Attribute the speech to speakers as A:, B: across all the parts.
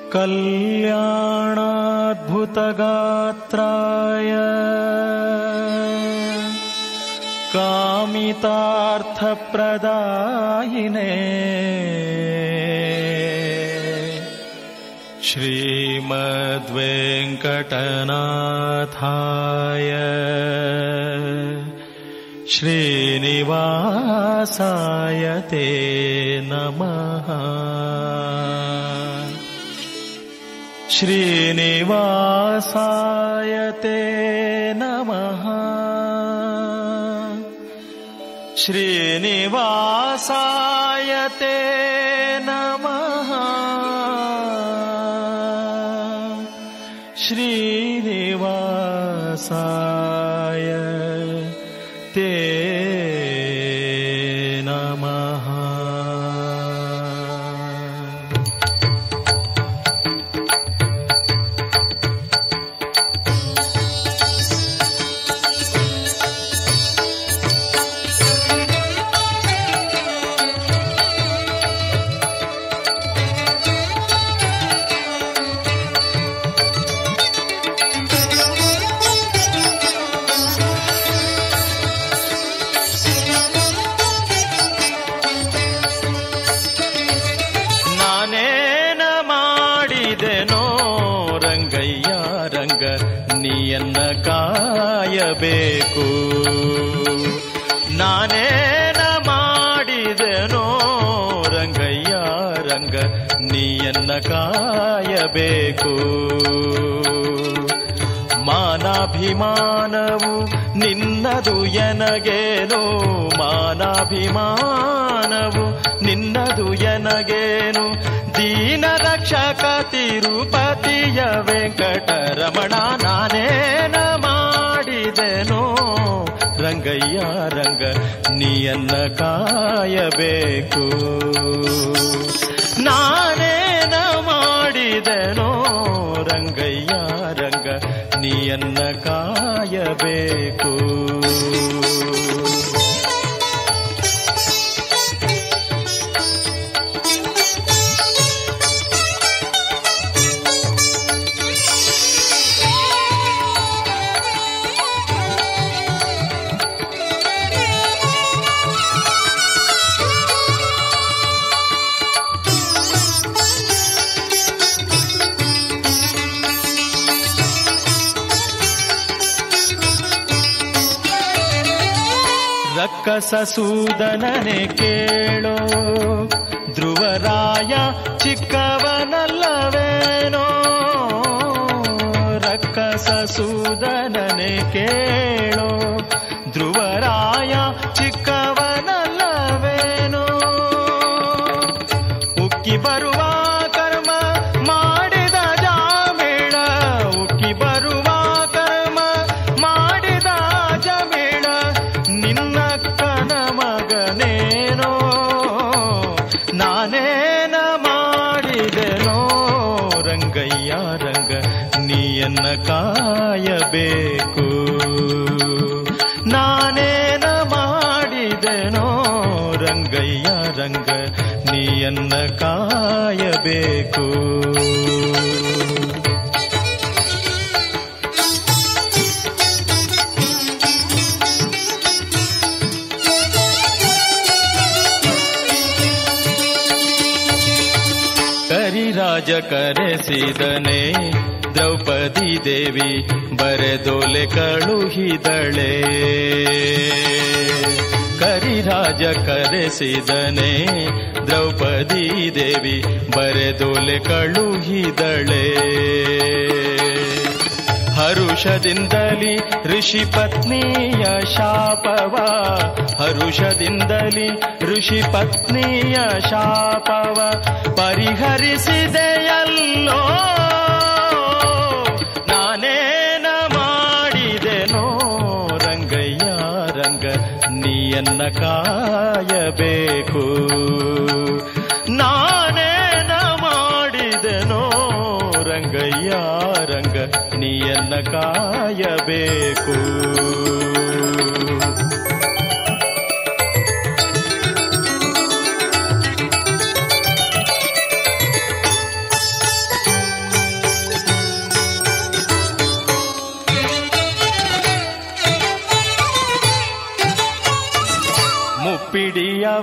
A: कल्याणाद्भुतगात्राय कामितार्थप्रदायिने श्रीमद्वेङ्कटनाथाय श्रीनिवासाय ते नमः श्रीनिवासाय ते नमः श्रीनिवासाय ते नमः श्रीनिवासाय ते नमः ನಾನೇನ ಮಾಡಿದೆನೋ ರಂಗಯ್ಯ ರಂಗ ನೀಯನ್ನ ಕಾಯಬೇಕು ನಾನೇನ ಮಾಡಿದೆನೋ ರಂಗಯ್ಯ ರಂಗ ನೀಯನ್ನ ಕಾಯಬೇಕು ಮಾನಾಭಿಮಾನವು ನಿನ್ನದು ಎನಗೇನು ಮಾನಾಭಿಮಾನವು ನಿನ್ನದು ಎನಗೇನು ದೀನ ರಕ್ಷಕ ತಿರುಪತಿಯ ವೆಂಕಟರಮಣ ನಾನೇನ ಮಾಡಿದೆನೋ ರಂಗಯ್ಯ ರಂಗ ನೀಯನ್ನ ಕಾಯಬೇಕು ನಾನೇನ ಮಾಡಿದೆನೋ ರಂಗಯ್ಯ ರಂಗ ನೀಯನ್ನ ಕಾಯಬೇಕು ರಕ್ಕಸ ಸೂದನನೆ ಕೇಳೋ ಧ್ರುವರಾಯ ಚಿಕ್ಕವನಲ್ಲವೇನೋ ರಕ್ಕಸ ಸೂದನನೆ ಕೇಳೋ ಧ್ರುವರಾಯ ಚಿಕ್ಕವನಲ್ಲವೇನೋ ಉಕ್ಕಿ ಬರುವ ಕರ್ಮ ಮಾಡಿದ ಜಾಮೇಳ ಉಕ್ಕಿ ಬರುವ ಕರ್ಮ ಮಾಡಿದ ಜಮೇಳ ನಿನ್ನ ಕನ ಮಗನೇನೋ ನಾನೇನ ಮಾಡಿದೆನೋ ರಂಗಯ್ಯ ರಂಗ ನೀಯನ್ನ ಕಾಯಬೇಕು ನಾನೇನ ಮಾಡಿದೆನೋ ರಂಗಯ್ಯ ರಂಗ ನೀಯನ್ನ ಕಾಯಬೇಕು ಕರಿರಾಜ ಕರೆಸಿದನೆ ದ್ರೌಪದಿ ದೇವಿ ಬರೆದೊಲೆ ಕಳುಹಿದಳೆ ಕರಿರಾಜ ಕರೆಸಿದನೆ ದ್ರೌಪದಿ ದೇವಿ ಬರೆದೊಲೆ ಕಳುಹಿದಳೆ ಹರುಷದಿಂದಲಿ ಋಷಿ ಪತ್ನಿಯ ಶಾಪವ ಹರುಷದಿಂದಲಿ ಋಷಿ ಪತ್ನಿಯ ಶಾಪವ ಪರಿಹರಿಸಿದೆಯಲ್ಲೋ ನಾನೇನ ಮಾಡಿದೆನೋ ರಂಗಯ್ಯ ರಂಗ ನೀಯನ್ನ ಕಾಯಬೇಕು ನಾನೇನ ಮಾಡಿದೆನೋ ರಂಗಯ್ಯ ರಂಗ ನೀಯನ್ನ ಕಾಯಬೇಕು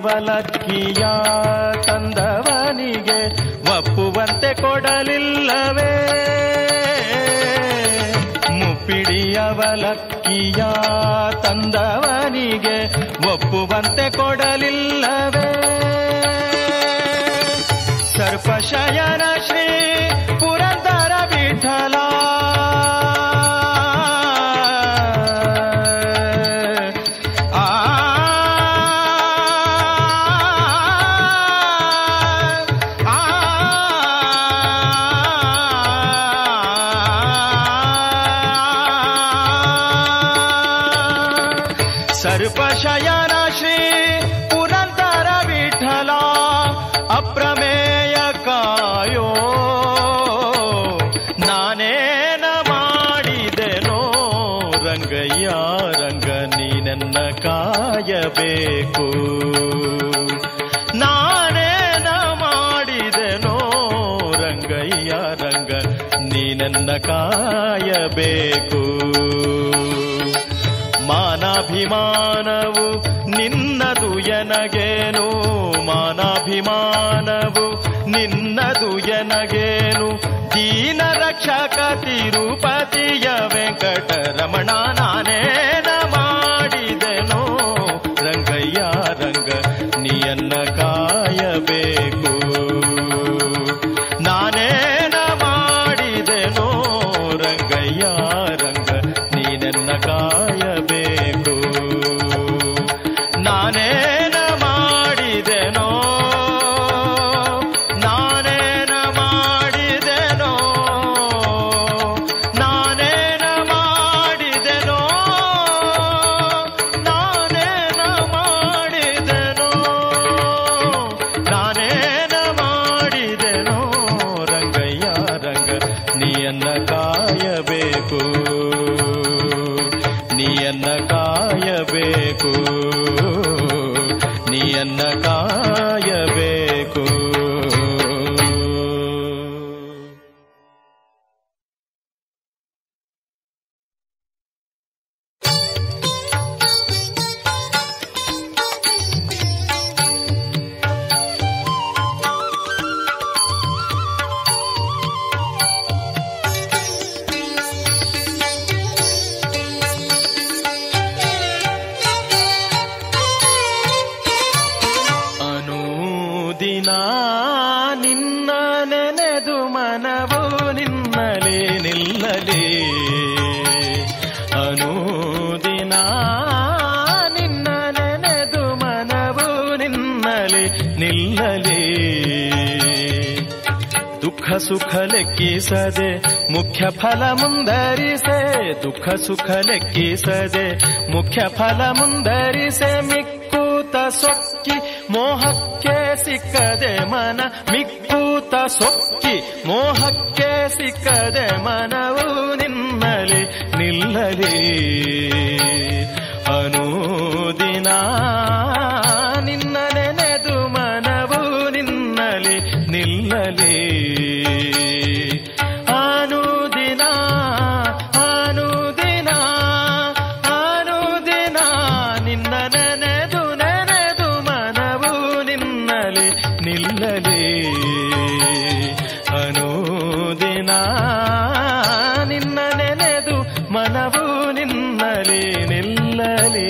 A: ಅವಲಕ್ಕಿಯ ತಂದವನಿಗೆ ಒಪ್ಪುವಂತೆ ಕೊಡಲಿಲ್ಲವೇ ಮುಪ್ಪಿಡಿ ಅವಲಕ್ಕಿಯ ತಂದವನಿಗೆ ಒಪ್ಪುವಂತೆ ಕೊಡಲಿಲ್ಲವೇ ಸರ್ಪಶಯನ ಶ್ರೀ ಪುರಂದರ ವಿಠಲ ಆ ಆ ಸರ್ಪಶಯನ ಶ್ರೀ ಪುರಂದರ ವಿಠಲ ಅಪ್ರಮೇಯ ಕಾಯೋ ನಾನೇನ ಮಾಡಿದೆನೋ ರಂಗಯ್ಯ ರಂಗ ನೀನನ್ನ ಕಾಯಬೇಕು ನಾನೇನ ಮಾಡಿದೆನೋ ರಂಗಯ್ಯ ರಂಗ ನೀನನ್ನ ಕಾಯಬೇಕು ಮಾನಾಭಿಮಾನವು ನಿನ್ನದು ಎನಗೇನು ಮಾನಾಭಿಮಾನವು ನಿನ್ನದು ಎನಗೇನು ದೀನ ರಕ್ಷಕ ತಿರುಪತಿಯ ವೆಂಕಟರಮಣ ನಾನೇನ ಮಾಡಿದೆನೋ ರಂಗಯ್ಯ ರಂಗ ನೀಯನ್ನ ಕಾಯಬೇಕು ನಾನೇನ ಮಾಡಿದೆನೋ ರಂಗಯ್ಯ ರಂಗ ನೀನೆನ್ನ ಕಾಯಬೇಕು ನಾನೇನ ಮಾಡಿದೆನೋ ನಾನೇನ ಮಾಡಿದೆನೋ ನಾನೇನ ಮಾಡಿದೆನೋ ನಾನೇನ ಮಾಡಿದೆನೋ ನಾನೇನ ಮಾಡಿದೆನೋ ರಂಗಯ್ಯ ರಂಗ ನೀಯನ್ನ ಕಾಯಬೇಕು ನೀಯನ್ನ ಕಾಯಬೇಕು ನೀಯನ್ನ ಕಾಯಬೇಕು ಅನೂದಿನ ನಿನ್ನ ನೆನೆದು ಮನವು ನಿನ್ನಲೇ ನಿಲ್ಲಲಿ ಅನೂದಿನ ನಿನ್ನ ನೆನೆದು ಮನವು ನಿನ್ನಲಿ ನಿಲ್ಲಲಿ ದುಃಖ ಸುಖ ಲೆಕ್ಕಿಸದೆ ಮುಖ್ಯ ಫಲ ಮುಂದರಿಸೆ ದುಃಖ ಸುಖ ಲೆಕ್ಕಿಸದೆ ಮುಖ್ಯ ಫಲ ಮುಂದರಿಸೆ ಮಿಕ್ಕೂತ ಸೊಕ್ಕಿ ಮೋಹಕ್ಕೆ ಸಿಕ್ಕದೆ ಮನ ಮಿಕ್ಕೂತ ಸೊಕ್ಕಿ ಮೋಹಕ್ಕೆ ಸಿಕ್ಕದೆ ಮನವು ನಿನ್ನಲಿ ನಿಲ್ಲಲಿ ಅನೂದಿನ ನಿನ್ನ ನೆನೆದು ಮನವು ನಿನ್ನಲಿ ನಿಲ್ಲಲಿ ಅನುದಿನ ಅನುದಿನ ಅನುದಿನ ನಿನ್ನ ನೆನೆದು ನೆನೆದು ಮನವು ನಿನ್ನಲಿ ನಿಲ್ಲಲಿ ಅನುದಿನ ನಿನ್ನ ನೆನೆದು ಮನವು ನಿನ್ನಲಿ ನಿಲ್ಲಲಿ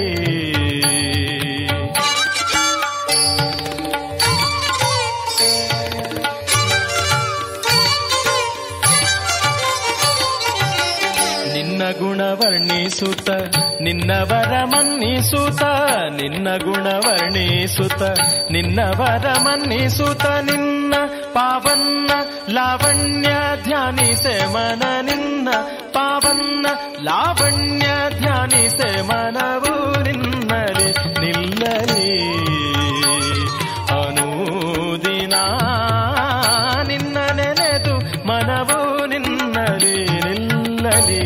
A: ನಿನ್ನ ಗುಣ ವರ್ಣಿಸುತ್ತ ನಿನ್ನವರ ಮನ್ನಿಸುತ್ತ ನಿನ್ನ ಗುಣ ವರ್ಣಿಸುತ್ತ ನಿನ್ನವರ ಮನ್ನಿಸುತ್ತ ನಿನ್ನ ಪಾವನ್ನ ಲಾವಣ್ಯ ಧ್ಯಾನಿಸೆ ಮನ ನಿನ್ನ ಪಾವನ್ನ ಲಾವಣ್ಯ ಧ್ಯಾನಿಸೆ ಮನವು ನಿನ್ನಲಿ ನಿಲ್ಲಲಿ ಅನುದಿನ ನಿನ್ನ ನೆನೆದು ಮನವು ನಿನ್ನಲಿ ನಿಲ್ಲಲಿ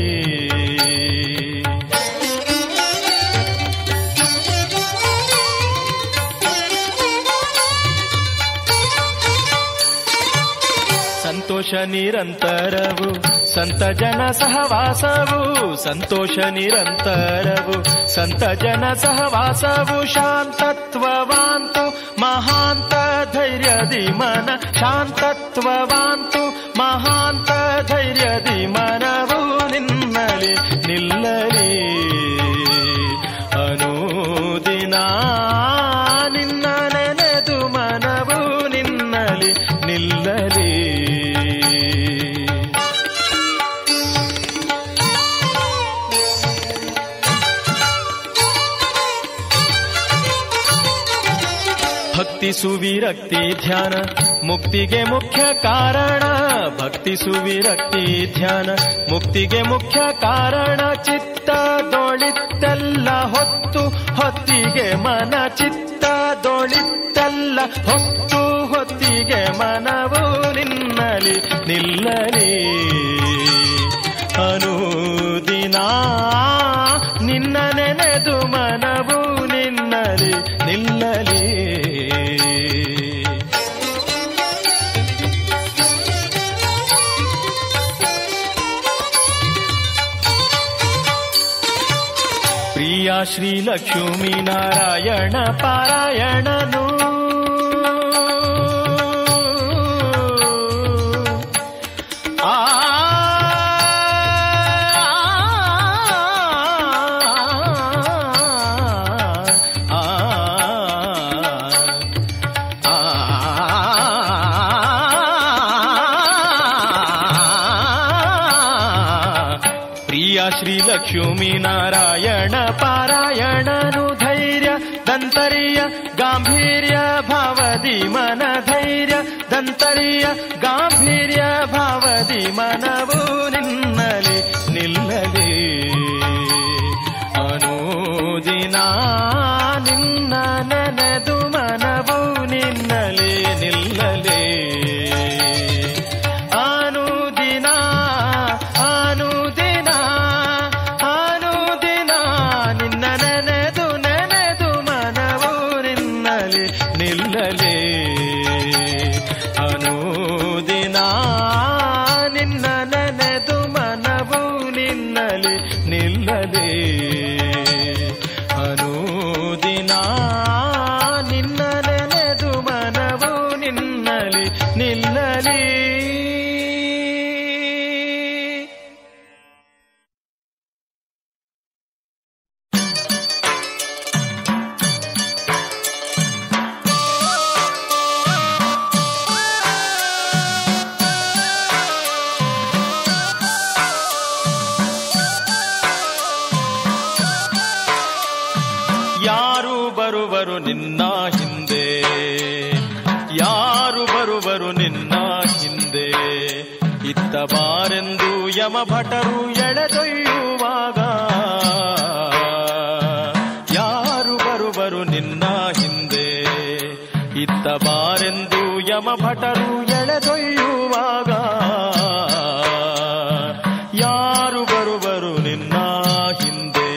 A: ಸಂತೋಷ ನಿರಂತರವು ಸಂತ ಜನ ಸಹವಾಸವು ಸಂತೋಷ ನಿರಂತರವು ಸಂತ ಜನ ಸಹವಾಸವು ಶಾಂತತ್ವವಾಂತು ಧೈರ್ಯದಿ ಮನ ಶಾಂತತ್ವವಾಂತು ಮಹಾಂತ ಧೈರ್ಯದಿ ಮನವು ನಿನ್ನಲಿ ನಿಲ್ಲಲಿ ಅನುದಿನ ನಿನ್ನ ನೆನೆದು ಮನವು ನಿನ್ನಲಿ ನಿಲ್ಲಲಿ ಭಕ್ತಿ ಸುವಿರಕ್ತಿ ಧ್ಯಾನ ಮುಕ್ತಿಗೆ ಮುಖ್ಯ ಕಾರಣ ಭಕ್ತಿ ಸುವಿರಕ್ತಿ ಧ್ಯಾನ ಮುಕ್ತಿಗೆ ಮುಖ್ಯ ಕಾರಣ ಚಿತ್ತದೊಳಿತೆಲ್ಲ ಹೊತ್ತು ಹೊತ್ತಿಗೆ ಮನ ಚಿತ್ತದೊಳಿತೆಲ್ಲ ಹೊತ್ತು ಹೊತ್ತಿಗೆ ಮನವು ನಿನ್ನಲಿ ನಿಲ್ಲಲಿ ಅನುದಿನ ನಿನ್ನ ನೆನೆದು ಮನವು ನಿನ್ನಲಿ ನಿಲ್ಲಲಿ ಪ್ರಿಯ ಶ್ರೀ ಲಕ್ಷ್ಮೀ ನಾರಾಯಣ ಪಾರಾಯಣನು ಆ ಆ ಪ್ರಿಯ ಶ್ರೀ ಲಕ್ಷ್ಮೀ ನಾರಾಯಣ ಪಾರಾಯಣನು ಧೈರ್ಯ ದಂತರಿಯ ಗಾಂಭೀರ್ಯ ಭಾವದಿ ಮನ ಧೈರ್ಯ ದಂತರಿಯ ಗಾಂಭೀರ್ಯ ಭಾವದಿ ಮನವು ನಿನ್ನಲಿ ನಿಲ್ಲಲಿ ಅನುದಿನ ನಿನ್ನ ನೆನೆದು ಮನವು ನಿನ್ನಲಿ ನಿಲ್ಲಲಿ ಅನುದಿನ ಅನುದಿನ ಅನುದಿನ ನಿನ್ನ ನೆನೆದು ನೆನೆದು ಮನವು ನಿನ್ನಲಿ ನಿಲ್ಲಲಿ ಅನುದಿನ ನಿನ್ನ ನೆನೆದು ಮನವು ನಿನ್ನಲಿ ನಿಲ್ಲಲಿ ಅನುದಿನ ನಿನ್ನ ನೆನೆದು ಮನವು ನಿನ್ನಲಿ ನಿಲ್ಲಲಿ ಯಾರು ಬರುವರು ನಿನ್ನ ಹಿಂದೆ ಯಾರು ಬರುವರು ನಿನ್ನ ಹಿಂದೆ ಇತ್ತ ಬಾರೆಂದು ಯಮ ಭಟರು ಎಳೆದೊಯ್ಯುವಾಗ ಯಾರು ಬರುವರು ನಿನ್ನ ಹಿಂದೆ ಇತ್ತ ಬಾರೆಂದು ಯಮ ಭಟರು ಎಳೆದೊಯ್ಯುವಾಗ ಯಾರು ಬರುವರು ನಿನ್ನ ಹಿಂದೆ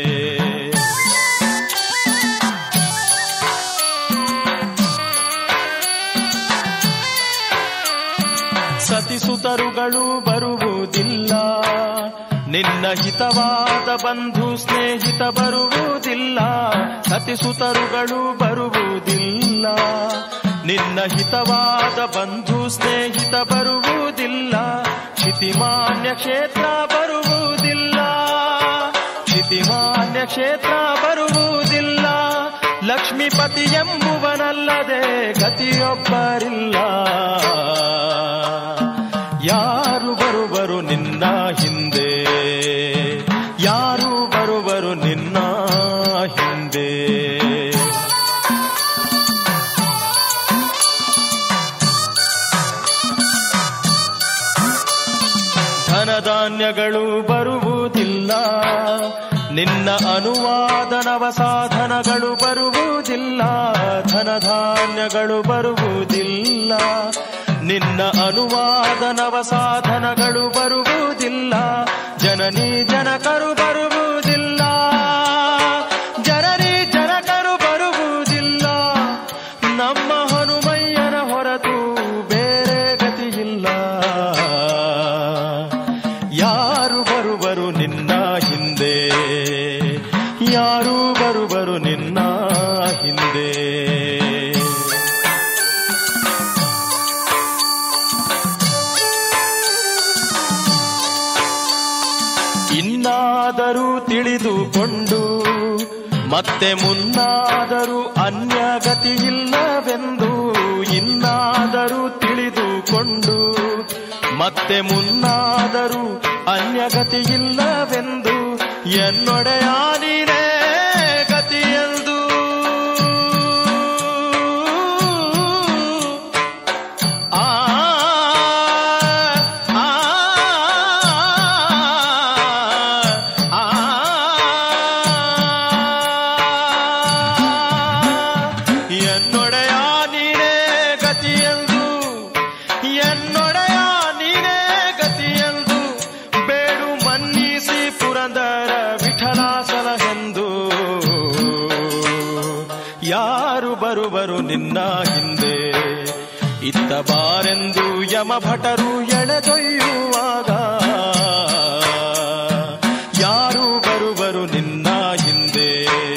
A: ಸತಿಸುತರುಗಳು ಬರುವುದಿಲ್ಲ ನಿನ್ನ ಹಿತವಾದ ಬಂಧು ಸ್ನೇಹಿತ ಬರುವುದಿಲ್ಲ ಸತಿಸುತರುಗಳು ಬರುವುದಿಲ್ಲ ನಿನ್ನ ಹಿತವಾದ ಬಂಧು ಸ್ನೇಹಿತ ಬರುವುದಿಲ್ಲ ಕ್ಷಿತಿಮಾನ್ಯ ಕ್ಷೇತ್ರ ಬರುವುದಿಲ್ಲ ಕ್ಷಿತಿಮಾನ್ಯ ಕ್ಷೇತ್ರ ಬರುವುದಿಲ್ಲ ಲಕ್ಷ್ಮೀಪತಿ ಎಂಬುವನಲ್ಲದೆ ಗತಿಯೊಬ್ಬರಿಲ್ಲ ಯಾರು ಬರುವರು ನಿನ್ನ ಹಿಂದೆ ಯಾರು ಬರುವರು ನಿನ್ನ ಹಿಂದೆ ಧನಧಾನ್ಯಗಳು ಬರುವುದಿಲ್ಲ ನಿನ್ನ ಅನುವಾದನವ ಸಾಧನಗಳು ಬರುವುದಿಲ್ಲ ಧನಧಾನ್ಯಗಳು ಬರುವುದಿಲ್ಲ ನಿನ್ನ ಅನುವಾದನವ ಸಾಧನಗಳು ಬರುವುದಿಲ್ಲ ಜನನಿ ಜನಕರು ಬರುವುದಿಲ್ಲ ಜನನಿ ಜನಕರು ಬರುವುದಿಲ್ಲ ನಮ್ಮ ಹನುಮಯ್ಯನ ಹೊರತು ಬೇರೆ ಗತಿಯಿಲ್ಲ ಯಾರು ಬರುವರು ನಿನ್ನ ಹಿಂದೆ ಯಾರು ಬರುವರು ನಿನ್ನ ಹಿಂದೆ ಮತ್ತೆ ಮುನ್ನಾದರೂ ಅನ್ಯಗತಿಯಿಲ್ಲವೆಂದು ಇನ್ನಾದರೂ ತಿಳಿದುಕೊಂಡು ಮತ್ತೆ ಮುನ್ನಾದರೂ ಅನ್ಯಗತಿಯಿಲ್ಲವೆಂದು ಎನ್ನೊಡೆಯ ನೀನೇ ಗತಿಯೆಂದು ಆ ಆ ಆ ಎನ್ನೊಡೆಯ ನೀನೇ ಗತಿಯೆಂದು ಎನ್ನೊಡೆಯ ನೀನೇ ಗತಿಯೆಂದು ಬೇಡು ಮನ್ನಿಸಿ ಪುರಂದರ ವಿಠಲಾಸನವೆಂದು ಯಾರು ಬರುವರು ನಿನ್ನ ಹಿಂದೆ ಇತ್ತ ಬಾರೆಂದು ಯಮಭಟರು ಎಳೆದೊಯ್ಯುವಾಗ ಯಾರು ಬರುವರು ನಿನ್ನ ಹಿಂದೆ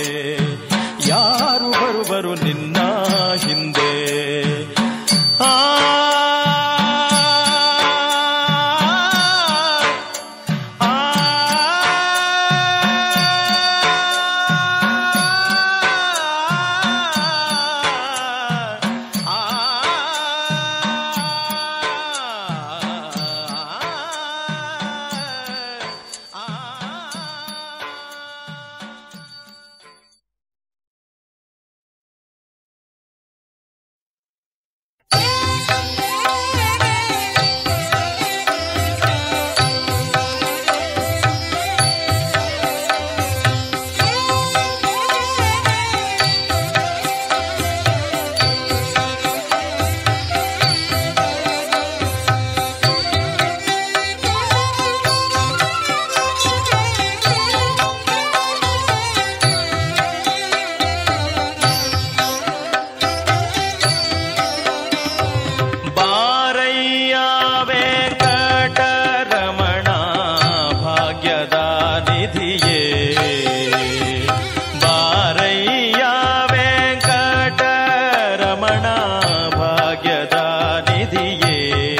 A: ಯಾರು ಬರುವರು ನಿನ್ನ ಹಿಂದೆ ಆ ಆ ಬಾರಯ್ಯ ವೆಂಕಟರಮಣ ಭಾಗ್ಯದ ನಿಧಿಯೇ ಬಾರಯ್ಯ ವೆಂಕಟರಮಣ ಭಾಗ್ಯದ ನಿಧಿಯೇ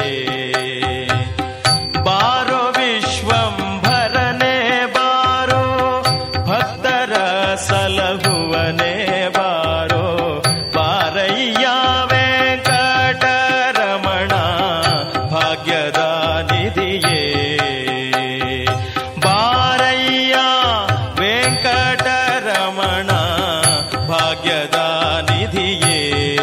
A: ಬಾರೋ ವಿಶ್ವಂಭರನೆ ಬಾರೋ ಭಕ್ತರ ಸಲಹುವನೆ ಬಾರೋ ಬಾರಯ್ಯ ವೆಂಕಟರಮಣ ಭಾಗ್ಯದ ನಿಧಿಯೇ ಬಾರಯ್ಯ ವೆಂಕಟರಮಣ ಭಾಗ್ಯದ ನಿಧಿಯೇ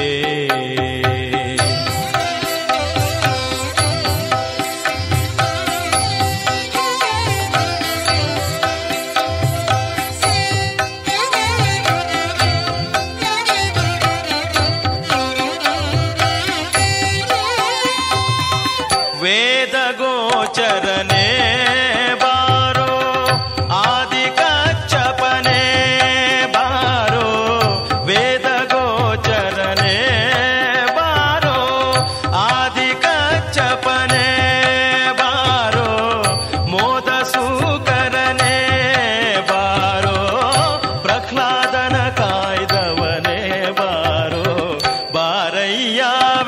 A: ವೇದ ಗೋಚರನೆ ಬಾರೋ ಆದಿ ಕಚ್ಚಪನೆ ಬಾರೋ ವೇದ ಗೋಚರನೆ ಬಾರೋ ಆದಿ ಕಚ್ಚಪನೆ ಬಾರೋ ಮೋದ ಸೂಕರನೆ ಬಾರೋ ಪ್ರಹ್ಲಾದನ ಕಾಯ್ದವನೇ ಬಾರೋ ಬಾರಯ್ಯ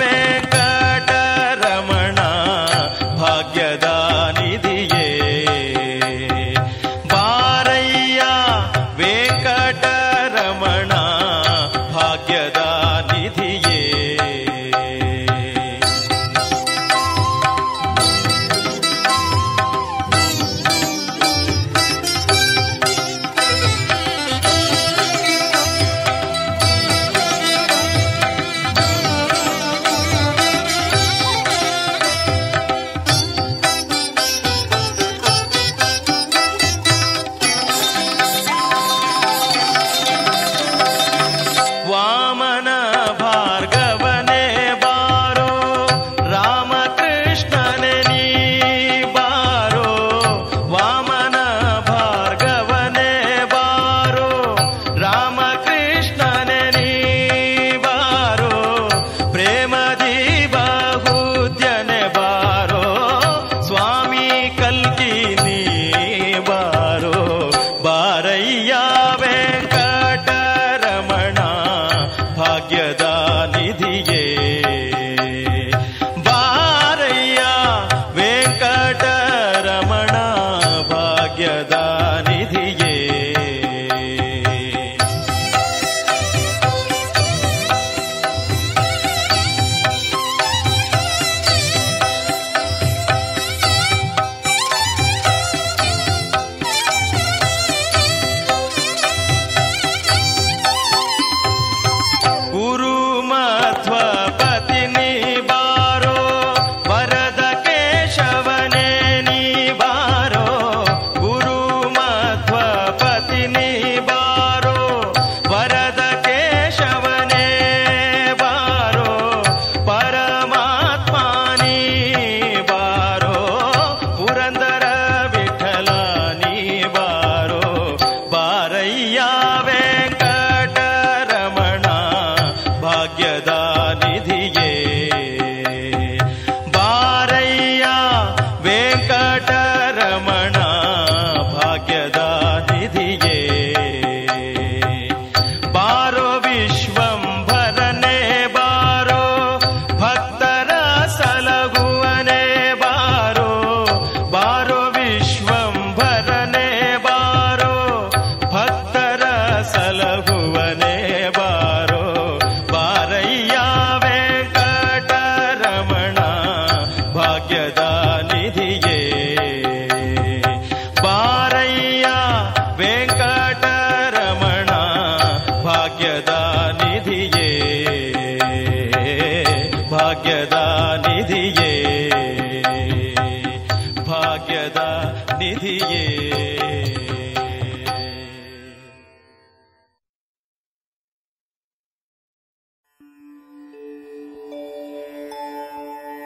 A: ವೆಂಕಟರಮಣ ಭಾಗ್ಯದ ನಿಧಿಯೇ ಬಾರಯ್ಯ ವೆಂಕಟರಮಣ ಭಾಗ್ಯದ ನಿಧಿಯೇ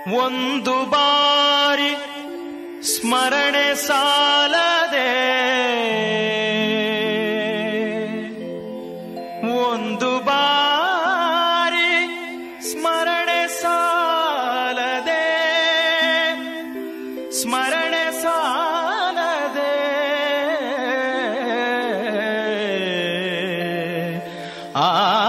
A: ಒಂದು ಬಾರಿ ಸ್ಮರಣೆ ಸಾಲದೆ ಒಂದು ಬಾರಿ ಸ್ಮರಣೆ ಸಾಲದೆ ಸ್ಮರಣೆ ಸಾಲದೆ ಆ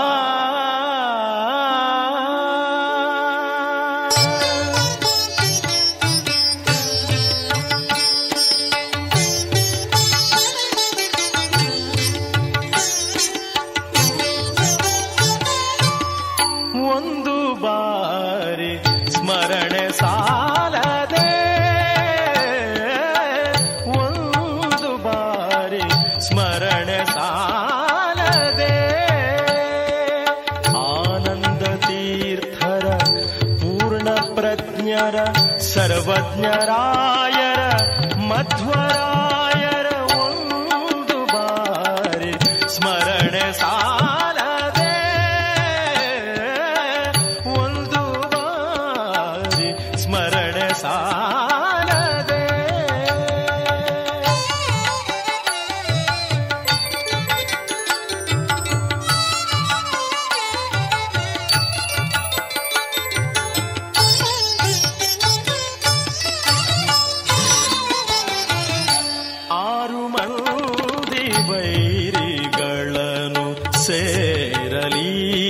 A: ಒಂದು ಬಾರಿ ಸ್ಮರಣೆ ಸಾಲದೆ ಒಂದು ಬಾರಿ ಸ್ಮರಣೆ ಸಾಲದೆ ಆನಂದ ತೀರ್ಥರ ಪೂರ್ಣ ಪ್ರಜ್ಞರ ಸರ್ವಜ್ಞರಾಯರ ಮಧ್ವರಾಯರ ಒಂದು ಬಾರಿ ಸ್ಮರಣೆ ಸಾಲದೆ ಒಂದು ಬಾರಿ ಸ್ಮರಣೆ ಸಾಲದೆ ಆರು ಮಂದಿ ವೈರಿಗಳನ್ನು ಸೇರಲಿ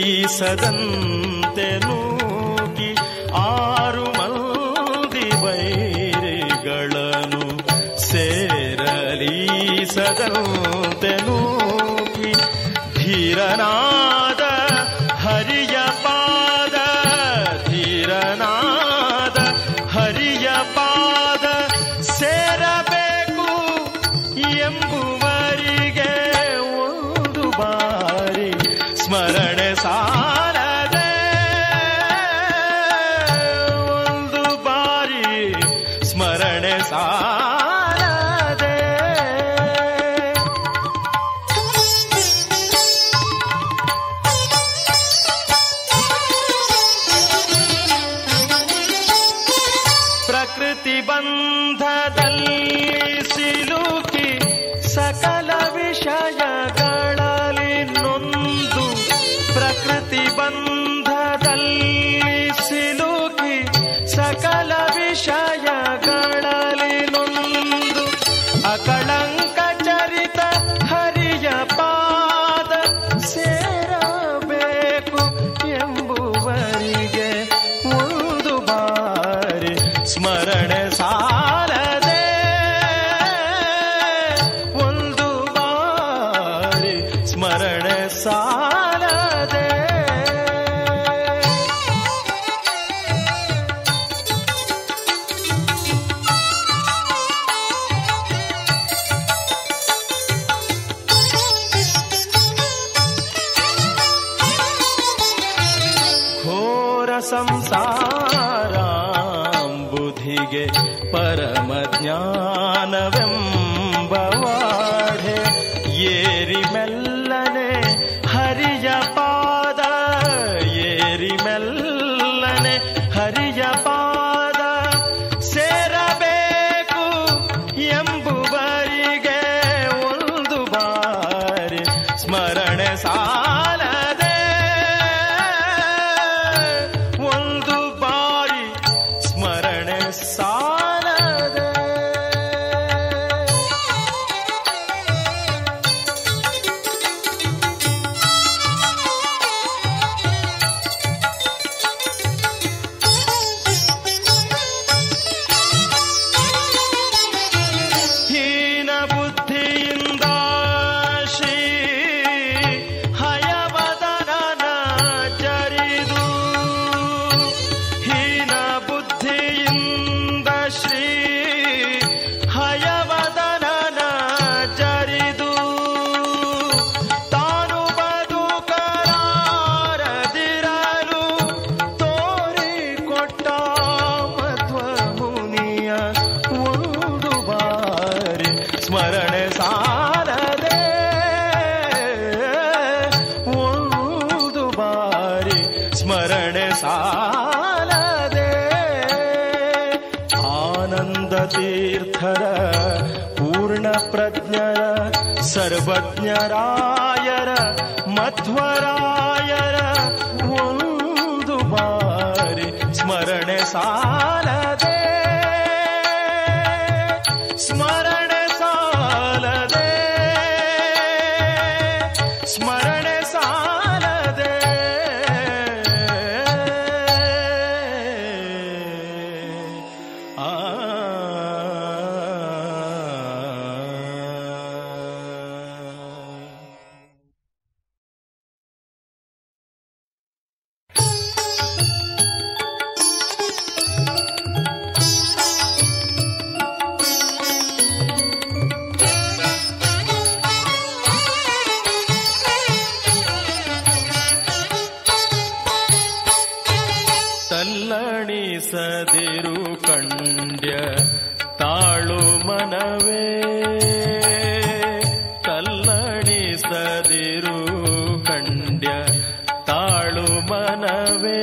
A: ಸದಂತೆ ನೂಗಿ ಆರು ಮಂದಿ ವೈರಿಗಳನ್ನು ಸೇರಲಿ ಸದಂತೆ ನೂಗಿ ಧೀರನಾದ ಹರಿಯ ಪಾದ ಧೀರನಾದ ಹರಿಯ ಪಾದ ಸೇರಬೇಕು ಎಂಬುವರಿಗೆ ಒಂದು ಬಾರಿ ಸ್ಮರಣೆ ಸಾಲದೆ ಒಂದು ಬಾರಿ ಸ್ಮರಣೆ ಸಾಲದೆ ಪ್ರಕೃತಿ ಬಂಧದಲ್ಲಿ ಸಿಲುಕಿ ಸಕಲ ವಿಷಯಗಳಲ್ಲಿ ನೊಂದು ಪ್ರಕೃತಿ ಬಂಧದಲ್ಲಿ ಸಿಲುಕಿ ಸಕಲ ವಿಷಯಗಳಲ್ಲಿ ನೊಂದು ಅಕಳಂಕ ಚರಿತ ಹರಿಯ ಪಾದ ಸೇರಬೇಕು ಎಂಬುವರಿಗೆ ಒಂದು ಬಾರಿ ಸ್ಮರಣೆ ಸಾಲದೆ ಒಂದು ಬಾರಿ ಸ್ಮರಣೆ ಸಾಲದೆ ಘೋರ ಸಂಸಾರಾಂಬುಧಿಗೆ ಪರಮ ಜ್ಞಾನವೆಂಬವಾಢೆ ಏರಿ ಮೆಲ್ಲನೆ ಹರಿಯ ಪಾದ ಏರಿ ಮೆಲ್ಲನೆ ಹರಿಯ ಪಾದ ಸೇರಬೇಕು ಎಂಬುವರಿಗೆ ಒಂದು ಬಾರಿ ಸ್ಮರಣೆ ಸಾಲದೆ ಒಂದು ಬಾರಿ ಸ್ಮರಣೆ ಸಾಲದೆ ಹೀನ ಬುದ್ಧಿಯಿಂದ ಶ್ರೀ ಹಯವದನ ಜರಿದು ಹೀನ ಬುದ್ಧಿಯಿಂದ ಶ್ರೀ ಹಯವದನ ಜರಿದು ತಾನು ಬದುಕರಾರದಿರಲು ತೋರಿಕೊಟ್ಟ ಮಧ್ವ ಮುನಿಯ ಒಂದು ಬಾರಿ ಸ್ಮರಣೆ ಸಾಲದೆ ಒಂದು ಬಾರಿ ಸ್ಮರಣೆ ಸಾಲದೆ ಸರ್ವಜ್ಞರಾಯರ ಮಧ್ವರಾಯರ ಒಂದು ಬಾರಿ ಸ್ಮರಣೆ ಸಾಲದೆ ಸ್ಮರಣೆ ಸಾಲದೆ ಸ್ಮರಣೆ ಸಾಲದೆ ಆ ತಲ್ಲಣಿಸದಿರು ಕಂಡ್ಯ ತಾಳು ಮನವೇ ತಲ್ಲಣಿಸದಿರು ಕಂಡ್ಯ ತಾಳು ಮನವೇ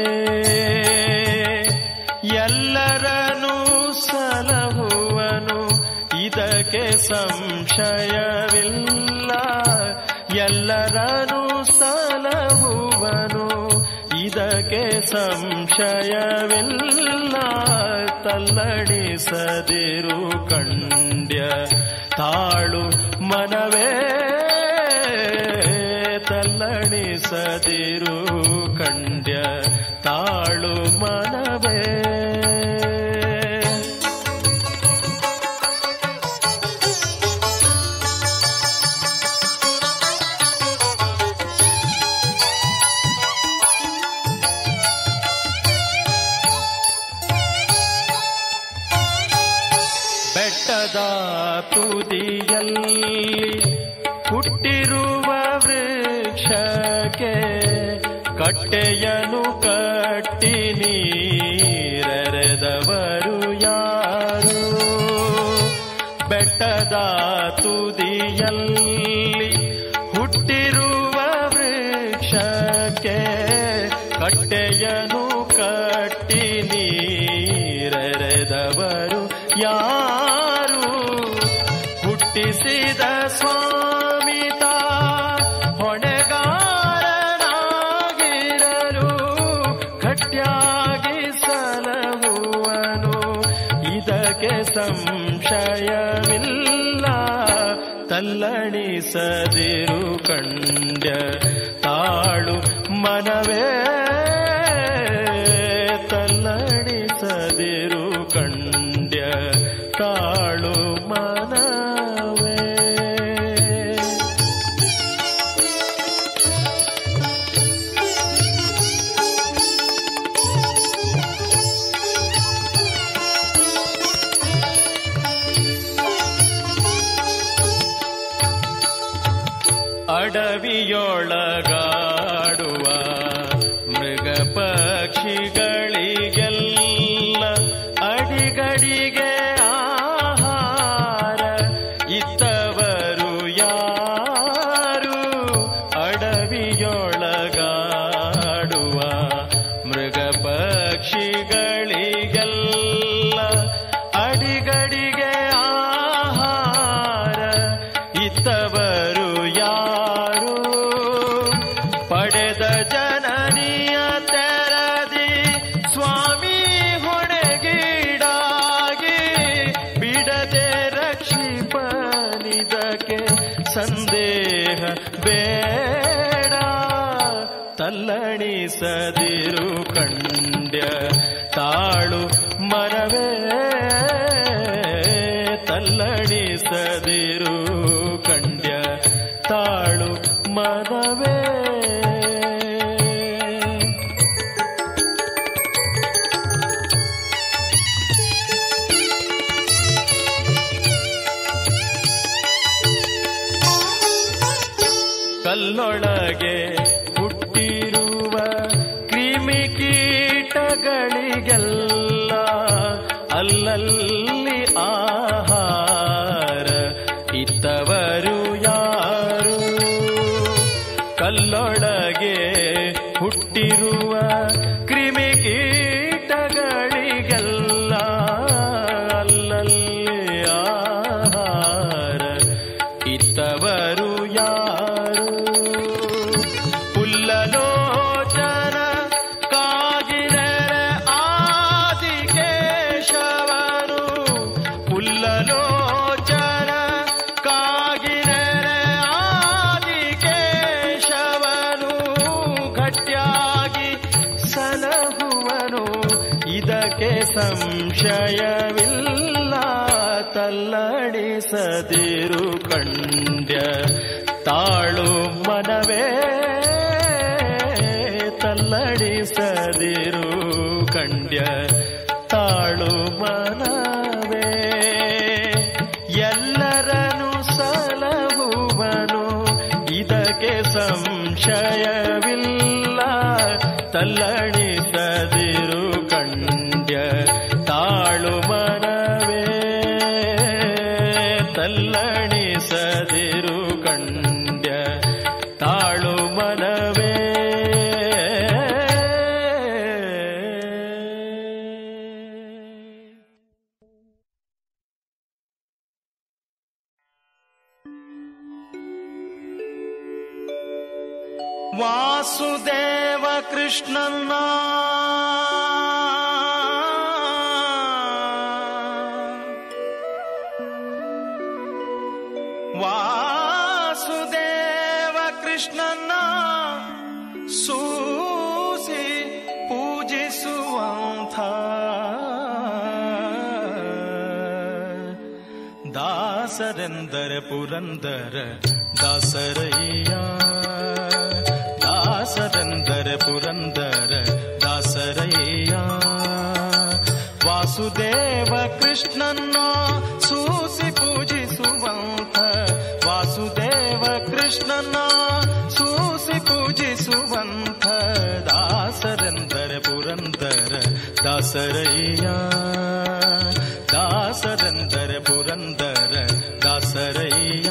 A: ಎಲ್ಲರನು ಸಲಹುವನು ಇದಕ್ಕೆ ಸಂಶಯವಿಲ್ಲ ಎಲ್ಲರನು ಸಲಹುವನು ಇದಕ್ಕೆ ಸಂಶಯವಿಲ್ಲ ತಲ್ಲಣಿಸದಿರು ಕಂಡ್ಯ ತಾಳು ಮನವೇ ತಲ್ಲಣಿಸದಿರು ಕಂಡ್ಯ ತಾಳು ಮನವೇ ಬೆಟ್ಟದ ತುದಿಯಲ್ಲಿ ಹುಟ್ಟಿರುವ ವೃಕ್ಷಕ್ಕೆ ಕಟ್ಟೆಯನು ಕಟ್ಟಿ ನೀರೆರೆದವರು ಯಾರು ಬೆಟ್ಟದ ತುದಿಯಲ್ಲಿ ಹುಟ್ಟಿರುವ ವೃಕ್ಷಕ್ಕೆ ಕಟ್ಟೆಯನು ಕಟ್ಟಿ ನೀರೆರೆದವರು ಯಾರು ಹುಟ್ಟಿಸಿದ ಸ್ವಾಮಿತ ಹೊಣೆಗಾರನಾಗಿರಲು ಗಟ್ಟಿಯಾಗಿ ಸಲಹುವನು ಇದಕ್ಕೆ ಸಂಶಯವಿಲ್ಲ ತಲ್ಲಣಿಸದಿರು ಕಂಡ್ಯ ತಾಳು ಮನವೇ ತಲ್ಲಣಿಸದಿರು ಕಂಡ್ಯ ತಾಳು ಮನವೇ ಅಡವಿಯೊಳಗಾಡುವ ಮೃಗ ಪಕ್ಷಿಗಳಿಗೆಲ್ಲ ಅಡಿಗಡಿಗೆ ಆಹಾರ ಇತ್ತವರು ಯಾರು ಅಡವಿಯೊಳಗಾಡುವ ಮೃಗ ಪಕ್ಷಿಗಳಿಗೆಲ್ಲ ಅಡಿಗಡಿಗೆ ಆಹಾರ ಇತ್ತವರು ಯಾರು ಪಡೆದ ಜನನಿಯ ತೆರದಿ ಸ್ವಾಮಿ ಹೊಣೆಗೀಡಾಗಿ ಬಿಡದೆ ರಕ್ಷಿಪನಿದಕ್ಕೆ ಸಂದೇಹ ಬೇಡ ತಲ್ಲಣಿಸದಿರು ಕಂಡ್ಯ ತಾಳು ಮರವೇ ತಲ್ಲಣಿಸದಿರು ಕಂಡ್ಯ ತಾಳು ಮನವೇ ಕಲ್ಲೊಳಗೆ ಹುಟ್ಟಿರುವ ಕ್ರಿಮಿ ಕೀಟಗಳಿಗೆಲ್ಲ ಅಲ್ಲಲ್ಲಿ ಆಹಾರ ಇತ್ತವರು ಯಾರು ಕಲ್ಲೊಳಗೆ ಹುಟ್ಟಿರುವ ಕ್ರಿಮಿ ಕೀಟಗಳಿಗೆಲ್ಲ ಅಲ್ಲಲ್ಲಿ ಆಹಾರ ಇತ್ತವರು ಸಲಹುವನು ಇದಕ್ಕೆ ಸಂಶಯವಿಲ್ಲ ತಲ್ಲಡಿಸದಿರು ಕಂಡ್ಯ ತಾಳು ಮನವೇ ತಲ್ಲಡಿಸದಿರು ಕಂಡ್ಯ ತಾಳು ಮನವೇ ಎಲ್ಲರನು ಸಲಹುವನು ಇದಕ್ಕೆ ಸಂಶಯವಿಲ್ಲ ತಲ್ಲಣಿಸದಿರು ಕಂಡ್ಯ ತಾಳು ಮನವೇ ತಲ್ಲಣಿಸದಿರು ಕಂಡ್ಯ ತಾಳು ಮನವೇ ವಾಸುದೇವ ಕೃಷ್ಣನ್ನ ವಾಸುದೇವ ಕೃಷ್ಣನ್ನ ಸೂಸಿ ಪೂಜಿಸುವಂಥ ದಾಸರೆಂದರೆ ಪುರಂದರ ದಾಸರಯ್ಯ ದಾಸರೆಂದರೆ ಪುರಂದರ ದಾಸರಯ್ಯ ವಾಸುದೇವ ಕೃಷ್ಣನ್ನ ಸೂಸಿ ಪೂಜಿಸುವಂಥ ವಾಸುದೇವ ಕೃಷ್ಣನ ಸೂಸಿ ಪೂಜಿಸುವಂಥ ದಾಸರೆಂದರೆ ಪುರಂದರ ದಾಸರಯ್ಯ ದಾಸರೆಂದರೆ ಪುರಂದರ ದಾಸರಯ್ಯ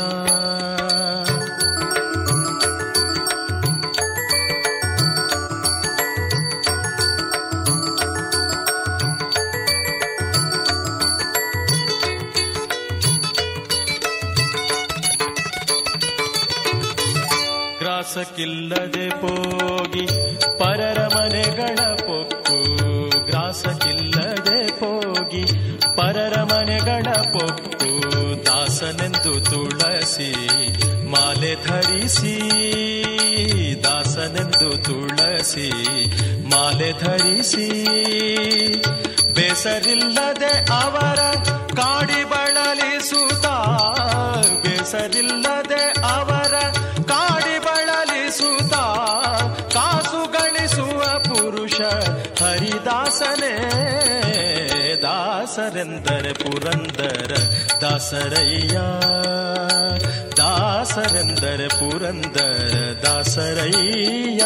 A: ಗ್ರಾಸಕ್ಕಿಲ್ಲದೆ ಹೋಗಿ ಪರರ ಮನೆಗಳ ಪೊಕ್ಕು ಗ್ರಾಸಕ್ಕಿಲ್ಲದೆ ಹೋಗಿ ಪರರ ಮನೆಗಳ ಪೊಕ್ಕು ದಾಸನೆಂದು ತುಳಸಿ ಮಾಲೆ ಧರಿಸಿ ದಾಸನೆಂದು ತುಳಸಿ ಮಾಲೆ ಧರಿಸಿ ಬೇಸರಿಲ್ಲದೆ ಅವರ ಕಾಡಿ ಬಳಲಿಸುತ್ತ ಬೇಸರಿಲ್ಲದೆ ಅವರ ಕಾಡಿ ಬಳಲಿಸುತ್ತ ಕಾಸು ಗಳಿಸುವ ಪುರುಷ ಹರಿದಾಸನೇ ದಾಸರೆಂದರೆ ಪುರಂದರ ದಾಸರಯ್ಯ ದಾಸರೆಂದರೆ ಪುರಂದರ ದಾಸರಯ್ಯ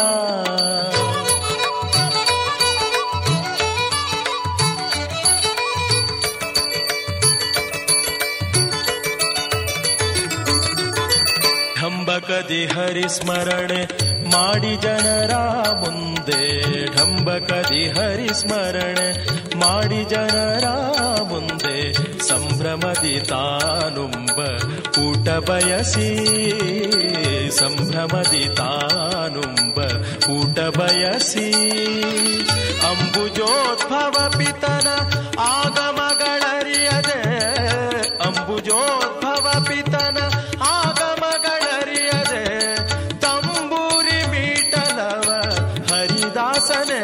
A: ಢಂಬಕದಿ ಹರಿಸ್ಮರಣೆ ಮಾಡಿ ಜನರ ಮುಂದೆ ಢಂಬಕದಿ ಹರಿಸ್ಮರಣೆ ಮಾಡಿ ಜನರ ಮುಂದೆ ಸಂಭ್ರಮದಿ ತಾನುಂಬ ಊಟ ಬಯಸಿ ಸಂಭ್ರಮದಿ ತಾನುಂಬ ಊಟ ಬಯಸಿ ಅಂಬುಜೋದ್ಭವ ಪಿತನ ಆಗಮಗಳರಿಯದೆ ಅಂಬುಜೋದ್ಭವ ಪಿತನ ಆಗಮಗಳರಿಯದೆ ತಂಬೂರಿ ಮೀಟಲವ ಹರಿದಾಸನೇ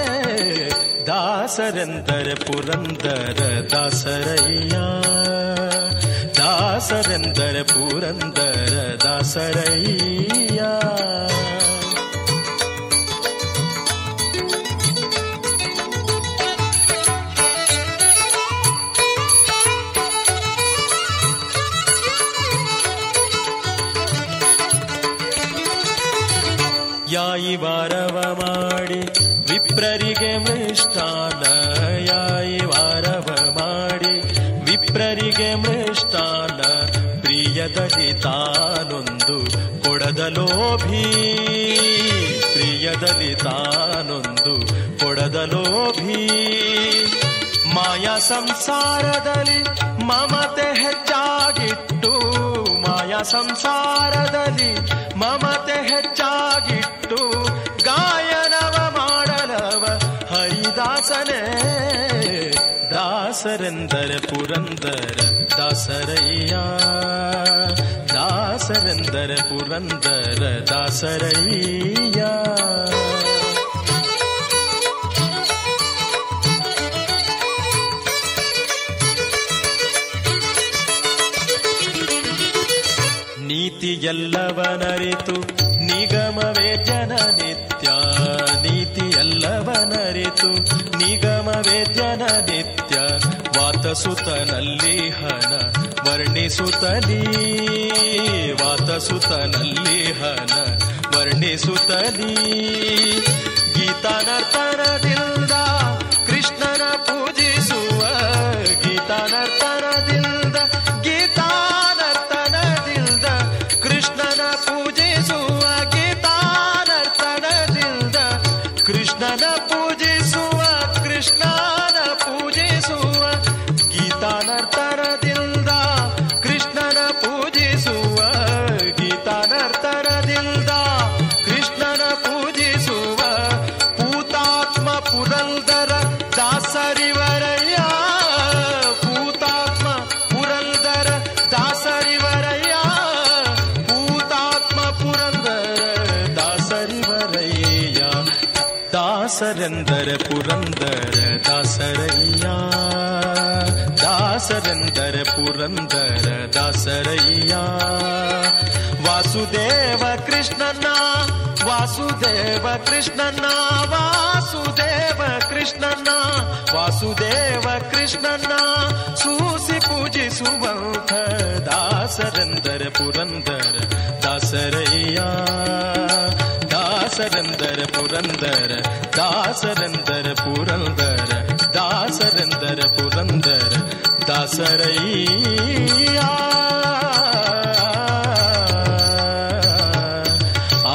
A: ದಾಸರೆಂದರೆ ಪುರಂದರ ದಾಸರಯ್ಯ ದಾಸರೆಂದರೆ ಪುರಂದರ ದಾಸರಯ್ಯ ಯಾಯಿ ವಾರವ ಮಾಡಿ ವಿಪ್ರರಿಗೆ ಮೃಷ್ಟಾನ ಯಾಯಿ ವಾರವ ಮಾಡಿ ವಿಪ್ರರಿಗೆ ಮೃಷ್ಟಾನ ಪ್ರಿಯದಲ್ಲಿ ತಾನೊಂದು ಕೊಡದ ಲೋಭಿ ಪ್ರಿಯದಲ್ಲಿ ತಾನೊಂದು ಕೊಡದ ಲೋಭಿ ಮಾಯಾ ಸಂಸಾರದಲ್ಲಿ ಮಮತೆ ಹೆಚ್ಚಾಗಿಟ್ಟು ಮಾಯಾ ಸಂಸಾರದಲ್ಲಿ ಮಮತೆ ಹೆಚ್ಚಾಗಿಟ್ಟು ಗಾಯನವ ಮಾಡಲವ ಹರಿದಾಸನೇ ದಾಸರೆಂದರೆ ಪುರಂದರ ದಾಸರಯ್ಯ ದಾಸರೆಂದರೆ ಪುರಂದರ ದಾಸರಯ್ಯ ಎಲ್ಲವನರಿತು ನಿಗಮವೇ ಜನ ನಿತ್ಯ ನೀತಿ ಎಲ್ಲವನರಿತು ನಿಗಮವೇ ಜನ ನಿತ್ಯ ವಾತಸುತನಲ್ಲಿ ಹನ ವರ್ಣಿಸುತ್ತಲೀ ವಾತಸುತನಲ್ಲಿ ಹನ ವರ್ಣಿಸುತ್ತಲೀ ಗೀತಾನರ್ತನದಿಂದ ಕೃಷ್ಣನ ಪೂಜಿಸುವ ಗೀತಾನರ್ತನದಿಂದ ಗೀತಾನರ್ತನದಿಂದ ಕೃಷ್ಣನ ಪೂಜಿಸುವ ಗೀತಾನರ್ತನದಿಂದ ಕೃಷ್ಣನ ಪೂಜಿಸುವ ಕೃಷ್ಣನ ಪೂಜಿಸುವ ಗೀತಾನರ್ತನದಿಂದ ಕೃಷ್ಣನ ಪೂಜಿಸುವ ಗೀತಾನರ್ತನದಿಂದ ಕೃಷ್ಣನ ಪೂಜಿಸುವ ಪೂತಾತ್ಮ ಪುರಂದರ ದಾಸರಿವರಯ್ಯ ಪೂತಾತ್ಮ ಪುರಂದರ ದಾಸರಿವರಯ್ಯ ಪೂತಾತ್ಮ ಪುರಂದರ ದಾಸರಿವರಯ್ಯ ದಾಸರೆಂದರೆ ಪುರಂದರ ದಾಸರಯ್ಯ ದಾಸರೆಂದರೆ ಪುರಂದರ ದಾಸರಯ್ಯ ವಾಸುದೇವ ಕೃಷ್ಣನ ವಾಸುದೇವ ಕೃಷ್ಣನ ವಾಸುದೇವ ಕೃಷ್ಣನ ವಾಸುದೇವ ಕೃಷ್ಣನ ಸೂಸಿ ಪೂಜಿಸುವಂಥ ದಾಸರೆಂದರೆ ಪುರಂದರ ದಾಸರಯ್ಯ ದಾಸರೆಂದರೆ ಪುರಂದರ ದಾಸರೆಂದರ ಪುರಂದರ ದಾಸರೆಂದರ ಪುರಂದರ ದಾಸರಯ್ಯ ಆ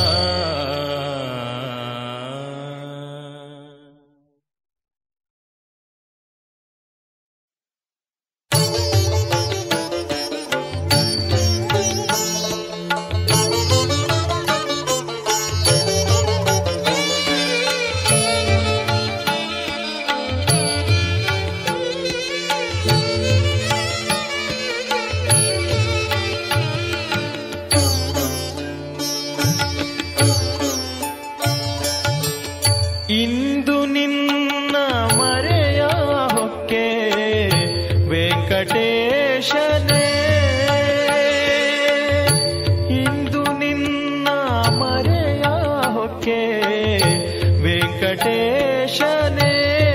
A: ಇಂದು ನಿನ್ನ ಮರೆಯ ಹೊಕ್ಕೆ ವೆಂಕಟೇಶನೇ ಇಂದು ನಿನ್ನ ಮರೆಯ ಹೊಕ್ಕೆ ವೆಂಕಟೇಶನೇ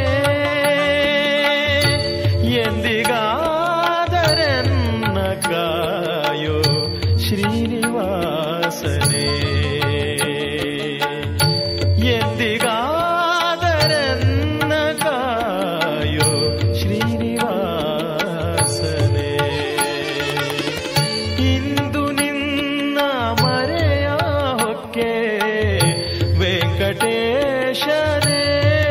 A: ಎಂದಿಗಾದರೆನ್ನ ಕಾಯೋ ಶ್ರೀನಿವಾಸನೇ ಎಂದಿಗಾದರೆನ್ನ ಕಾಯೋ ಶ್ರೀನಿವಾಸನೇ ಇಂದು ನಿನ್ನ ಮರೆಯ ಹೊಕ್ಕೆ ವೆಂಕಟೇಶನೇ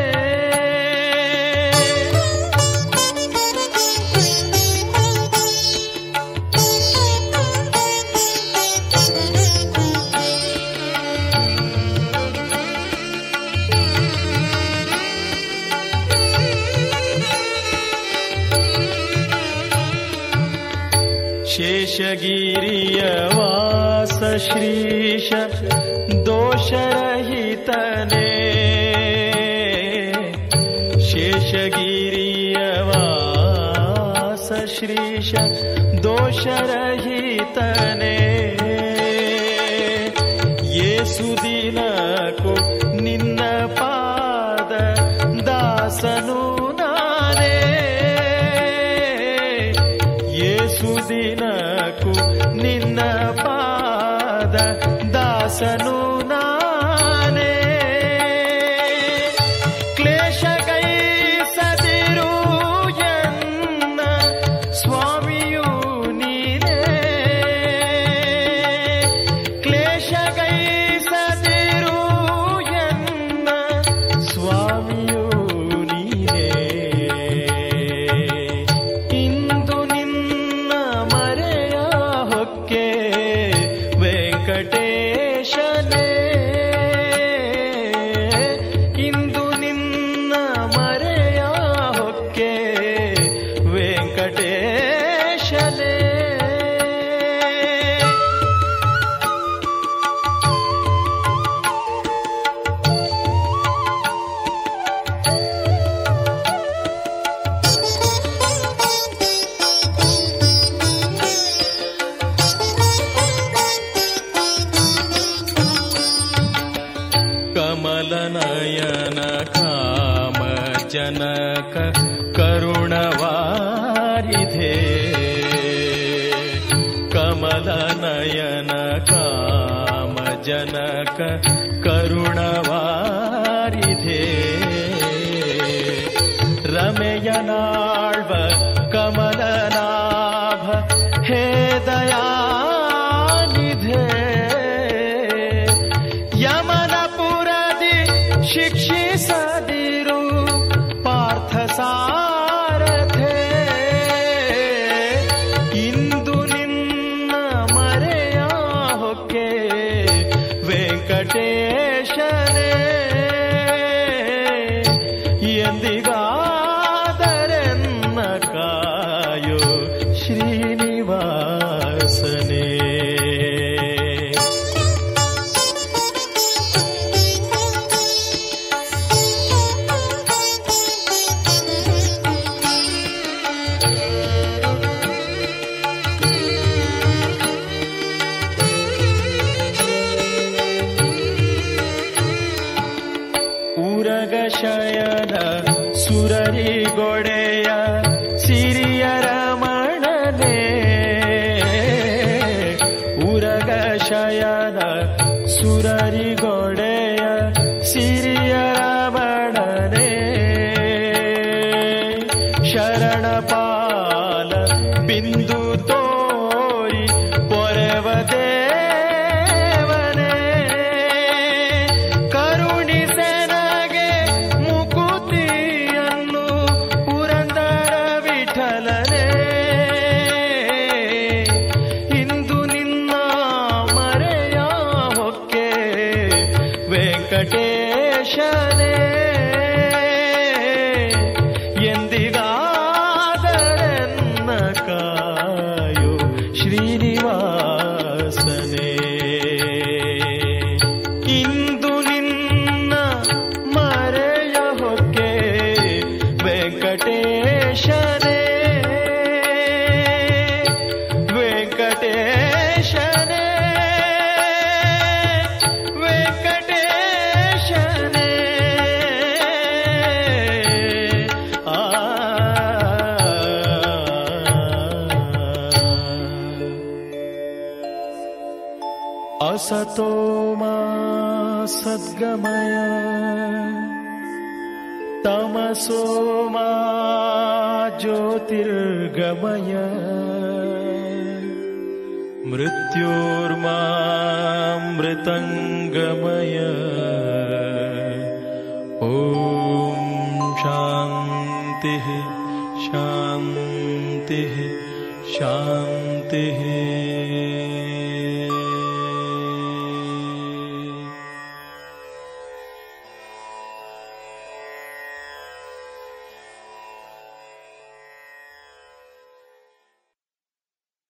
A: ಶೇಷಗಿರಿಯ ವಾಸ ಶ್ರೀಶ ದೋಷರಹಿತನೇ ಶೇಷಗಿರಿಯ ವಾಸ ಶ್ರೀಶ ದೋಷರಹಿತನೇ ಯೇಸು ದಿನಕ್ಕೂ ನಿನ್ನ ಪಾದ ದಾಸನು ನಾನೇ ಯೇಸು ದಿನಕ್ಕೂ ನಿನ್ನ ಪಾದ ದಾಸನು ನಾನೇ ಕ್ಲೇಶ ಸದಿರು ಎನ್ನ ಸ್ವಾಮಿಯು ನೀನೇ ಕ್ಲೇಶ ಸದಿರು ಎನ್ನ ಸ್ವಾಮಿಯು ನೀನೇ ಇಂದು ನಿನ್ನ ಮರೆಯ ಹೊಕ್ಕೆ जनक करुणवारिधे कमलनयन काम जनक करुणवारिधे रमयनाळ्व कमलनाभ हे दयानिधे ಯಮನಪುರದಿ ಶಿಕ್ಷಿಸದಿರು ಪಾರ್ಥ ಸಾರಥೆ ಇಂದು ನಿನ್ನ ಮರೆಯ ಹೊಕ್ಕೆ ವೆಂಕಟೇಶನೇ ಎಂದಿಗಾದರೆನ್ನ ಕಾಯೋ ಶ್ರೀನಿವಾಸನೇ ಉರಗ ಶಯನ ಸುರರಿಗೊಡೆಯ ಸಿರಿಯ ರಮಣನೆ ಉರಗ ಶಯನ ಸುರರಿಗೊಡೆಯ ಸಿರಿಯ ರಮಣನೆ ಶರಣ ಪಾಲ ಬಿಂದು ತೋರಿ ಪೊರೆವ ದೇವನೇ ಕರುಣಿಸೆನಗೆ ಮುಕುತಿಯನ್ನು ಪುರಂದರ ವಿಠಲನೆ ಇಂದು ನಿನ್ನ ಮರೆಯ ಹೊಕ್ಕೆ ವೆಂಕಟೇಶನೇ ಎಂದಿಗಾದರೆನ್ನ ಕಾಯೋ ಶ್ರೀನಿವಾಸನೇ ಇಂದು ನಿನ್ನ ಮರೆಯ ಹೊಕ್ಕೆ ವೆಂಕಟೇಶನೇ ವೆಂಕಟೇಶನೇ ವೆಂಕಟೇಶನೇ ಆ असतो मा सद्गमय तमसो मा ज्योतिर्गमय मृत्योर्मामृतङ्गमय ॐ शान्तिः शान्तिः शान्तिः